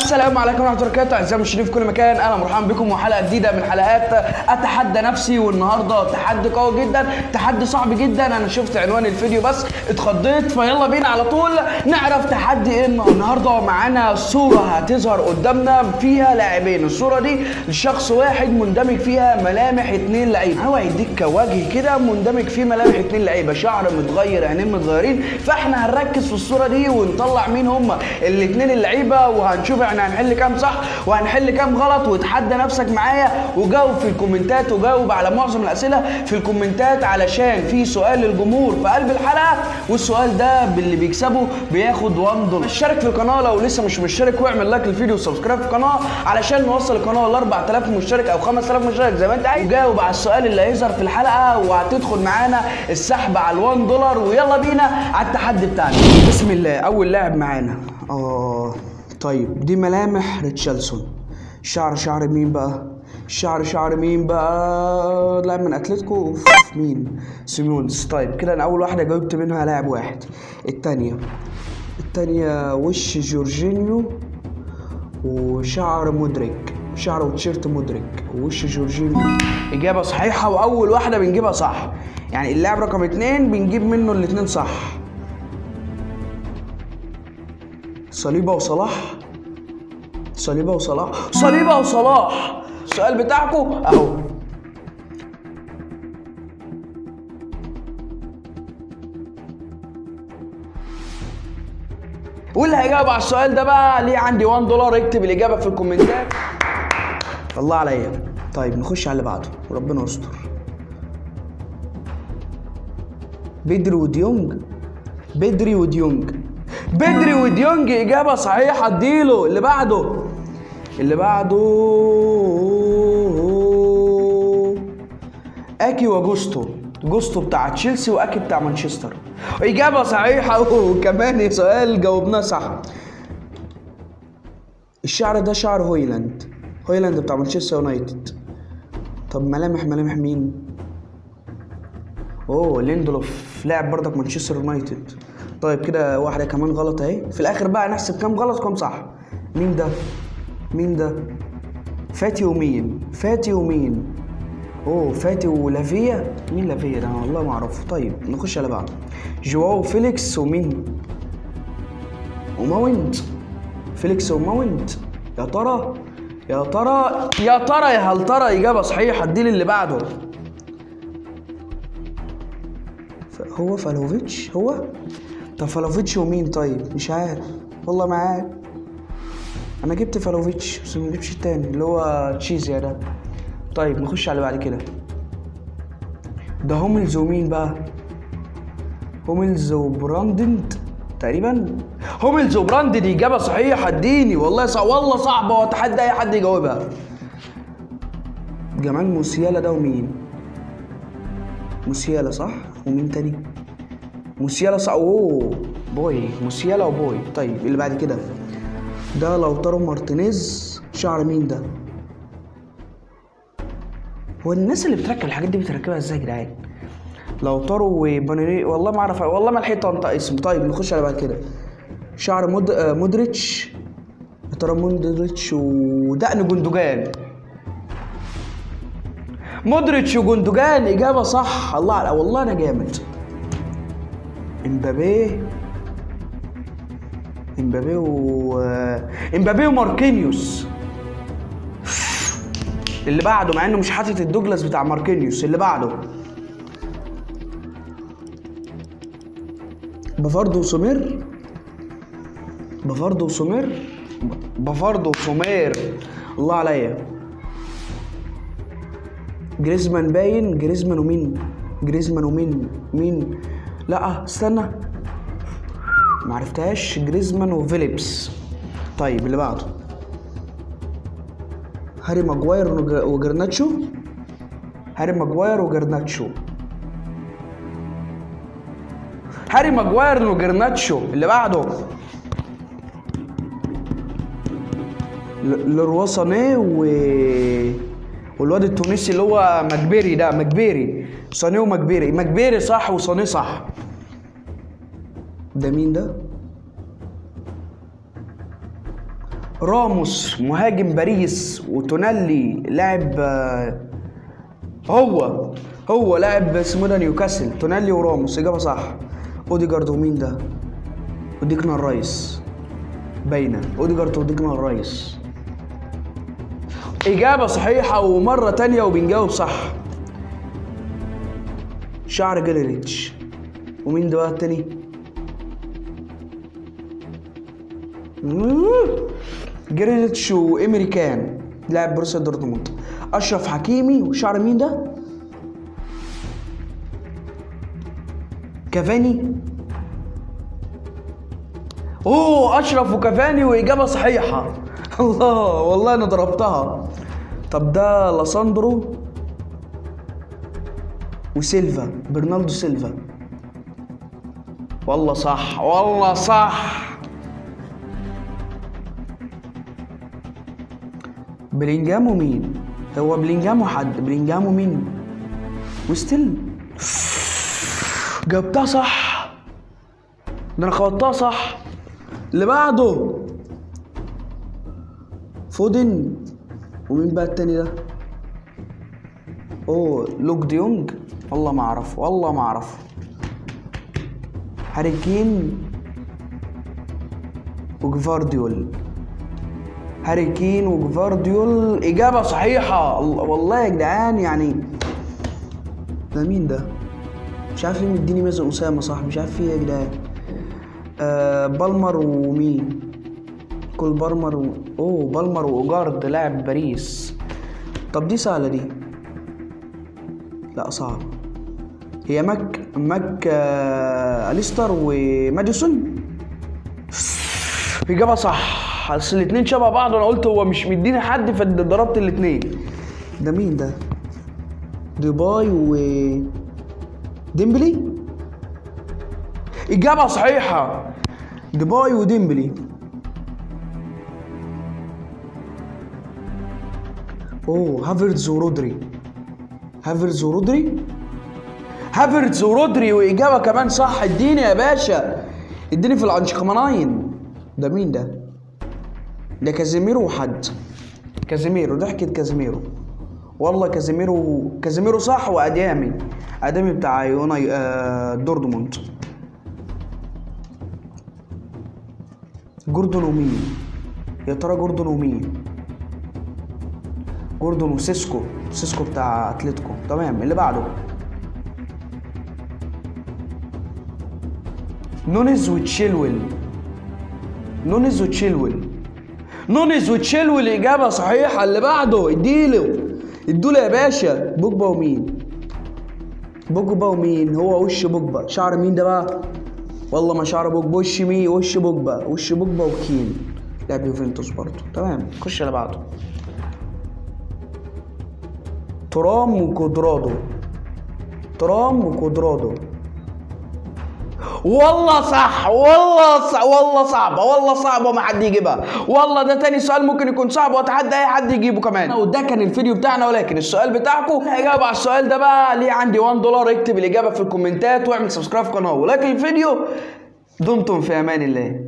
السلام عليكم ورحمه الله وبركاته اعزائي المشاهدين في كل مكان اهلا ومرحبا بكم وحلقه جديده من حلقات اتحدى نفسي والنهارده تحدي قوي جدا تحدي صعب جدا انا شفت عنوان الفيديو بس اتخضيت فيلا بينا على طول نعرف تحدي ايه النهارده معانا صوره هتظهر قدامنا فيها لاعبين الصوره دي لشخص واحد مندمج فيها ملامح اتنين لعيبه هو هيديك وجه كده مندمج فيه ملامح اتنين لعيبه شعر متغير عينين متغيرين فاحنا هنركز في الصوره دي ونطلع مين هم الاتنين اللعيبه وهنشوف احنا هنحل كام صح وهنحل كام غلط وتحدى نفسك معايا وجاوب في الكومنتات وجاوب على معظم الاسئله في الكومنتات علشان في سؤال للجمهور في قلب الحلقه والسؤال ده باللي بيكسبه بياخد 1 دولار اشترك في القناه لو لسه مش مشترك واعمل لايك للفيديو وسبسكرايب في القناه علشان نوصل القناه ل 4000 مشترك او 5000 مشترك زي ما انت عايز وجاوب على السؤال اللي هيظهر في الحلقه وهتدخل معانا السحب على ال 1 دولار ويلا بينا على التحدي بتاعنا بسم الله اول لاعب معانا اه طيب دي ملامح ريتشارلسون شعر شعر مين بقى شعر شعر مين بقى لاعب من اتلتيكو أوف، مين سيمونز طيب كده انا اول واحده جاوبت منها لاعب واحد التانية التانية وش جورجينيو وشعر مدرك شعر وتيشيرت مدرك ووش جورجينيو اجابه صحيحه واول واحده بنجيبها صح يعني اللاعب رقم اتنين بنجيب منه الاتنين صح صليبه وصلاح صليبه وصلاح صليبه وصلاح السؤال بتاعكم اهو واللي هيجاوب على السؤال ده بقى ليه عندي 1 دولار اكتب الاجابه في الكومنتات الله عليا طيب نخش على اللي بعده وربنا يستر بدري وديونج بدري وديونج بدري وديونج اجابه صحيحه اديله اللي بعده اللي بعده اكي وجوستو جوستو بتاع تشيلسي واكي بتاع مانشستر اجابه صحيحه وكمان سؤال جاوبناه صح الشعر ده شعر هويلاند هويلاند بتاع مانشستر يونايتد طب ملامح ملامح مين اوه ليندلوف لاعب برضك مانشستر يونايتد طيب كده واحده كمان غلط اهي في الاخر بقى نحسب كام غلط كام صح مين ده مين ده فاتي ومين فاتي ومين اوه فاتي ولافيا مين لافيا ده أنا والله ما اعرفه طيب نخش على بعض جواو فيليكس ومين وماونت فيليكس وماونت يا ترى يا ترى يا ترى يا هل ترى اجابه صحيحه اديني اللي بعده ف- هو فالوفيتش هو طب فالوفيتش ومين طيب مش عارف والله ما عارف انا جبت فالوفيتش بس ما جبتش التاني اللي هو تشيزيا ده طيب نخش على بعد كده ده هوملز ومين بقى هوملز وبراندند تقريبا هوملز وبراندند اجابه صحيحه اديني والله صع... والله صعبه واتحدى اي حد يجاوبها جمال موسيالا ده ومين موسيالا صح ومين تاني موسيالا صح اوه بوي موسيالا وبوي طيب اللي بعد كده ده لوتارو مارتينيز شعر مين ده هو الناس اللي بتركب الحاجات دي بتركبها ازاي يا جدعان لوتارو وبانيري والله ما اعرف والله ما لحقت انطق اسمه طيب نخش على بعد كده شعر مود... آه، مودريتش يا ترى مودريتش ودقن جندوجان مودريتش وجندوجان اجابه صح الله على والله انا جامد امبابي امبابي و امبابي وماركينيوس اللي بعده مع انه مش حاطط الدوجلاس بتاع ماركينيوس اللي بعده بافاردو وسومير بافاردو وسومير بافاردو وسومير الله عليا جريزمان باين جريزمان ومين جريزمان ومين مين لا استنى معرفتهاش جريزمان وفيليبس طيب اللي بعده هاري ماجواير وج- وجرناتشو هاري ماجواير وجرناتشو هاري ماجواير وجرناتشو اللي بعده ل- لروا سانيه و والواد التونسي اللي هو مجبري ده مجبري سانيه ومجبري مجبري صح وسانيه صح ده مين ده راموس مهاجم باريس وتونالي لاعب آه، هو هو لاعب اسمه ده نيوكاسل تونالي وراموس اجابه صح اوديجارد ومين ده وديكنا الرايس باينه اوديجارد وديكنا الرايس اجابه صحيحه ومره تانية وبنجاوب صح شعر جليريتش ومين ده بقى التاني جريليتش وإيمري كان لاعب بروسيا دورتموند اشرف حكيمي وشعر مين ده كافاني اوه اشرف وكافاني واجابه صحيحه الله والله انا ضربتها طب ده لاساندرو وسيلفا برناردو سيلفا والله صح والله صح بلينجهام ومين هو بلينجهام وحد بلينجهام ومين وستيل جبتها صح ده انا خبطتها صح اللي بعده فودن ومين بقى التاني ده اوه لوك ديونج والله ما اعرف والله ما اعرف هاري كين وجفارديول هاري كين وجفارديول اجابه صحيحه الله- والله يا جدعان يعني ده مين ده مش عارف ليه مديني مازن اسامه صح مش عارف ايه يا جدعان آه بالمر ومين كل بالمر و... اوه بالمر واوجارد لاعب باريس طب دي سهله دي لا صعب هي ماك ماك آه... اليستر وماديسون اجابه صح اصل الاتنين شبه بعض وانا قلت هو مش مديني حد فضربت الاتنين ده مين ده ديباي و ديمبلي اجابه صحيحه ديباي وديمبلي اوه هافرتز ورودري هافرتز ورودري هافرتز ورودري واجابه كمان صح اديني يا باشا اديني في العنشقمناين ده مين ده ده كازيميرو وحد كازيميرو ضحكة كازيميرو والله كازيميرو كازيميرو صح وادامي ادامي بتاع يوناي آه دورتموند جوردون ومين يا ترى جوردون ومين جوردون وسيسكو سيسكو بتاع اتلتيكو تمام اللي بعده نونيز وتشيلويل نونيز وتشيلويل نونيز وتشيلويل اجابه صحيحه اللي بعده اديله ادوله يا باشا بوجبا ومين بوجبا ومين هو وش بوجبا شعر مين ده بقى والله ما شعر بوجبا وش مين وش بوجبا وش بوجبا وكين لاعب يوفنتوس برضه تمام خش اللي بعده ترام وكودرادو ترام وكودرادو والله صح والله صح والله صعبه والله صعبه ما حد يجيبها والله ده تاني سؤال ممكن يكون صعب واتحدى اي حد يجيبه كمان وده كان الفيديو بتاعنا ولكن السؤال بتاعكم الاجابه على السؤال ده بقى ليه عندي 1 دولار اكتب الاجابه في الكومنتات واعمل سبسكرايب في القناه ولكن الفيديو دمتم في امان الله